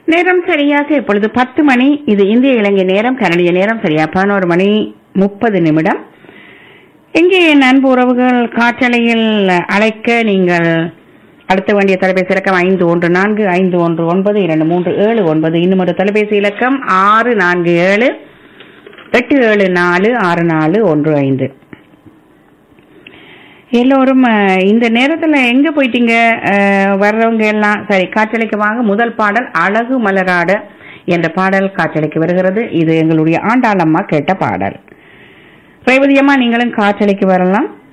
நேரம் சரியாக இப்பொழுது பத்து மணி இது இந்திய இலங்கை நேரம் கனடிய நேரம் சரியா பதினோரு மணி முப்பது நிமிடம் இங்கே என் அன்பு உறவுகள் காற்றலையில் அழைக்க நீங்கள் அடுத்த வேண்டிய தொலைபேசி இலக்கம் ஐந்து ஒன்று நான்கு ஐந்து ஒன்று ஒன்பது இரண்டு மூன்று ஏழு ஒன்பது இன்னும் ஒரு தொலைபேசி இலக்கம் ஆறு நான்கு ஏழு எட்டு ஏழு நாலு ஆறு நாலு ஒன்று ஐந்து எல்லோரும் அஹ், இந்த நேரத்துல எங்க போயிட்டீங்க அஹ், வர்றவங்க எல்லாம் சரி காற்றலைக்கு வாங்க முதல் பாடல் அழகு மலராட என்ற பாடல் காற்றலைக்கு வருகிறது இது எங்களுடைய ஆண்டாளம்மா கேட்ட பாடல் ரேவதி அம்மா நீங்களும் காற்றலைக்கு வரலாம்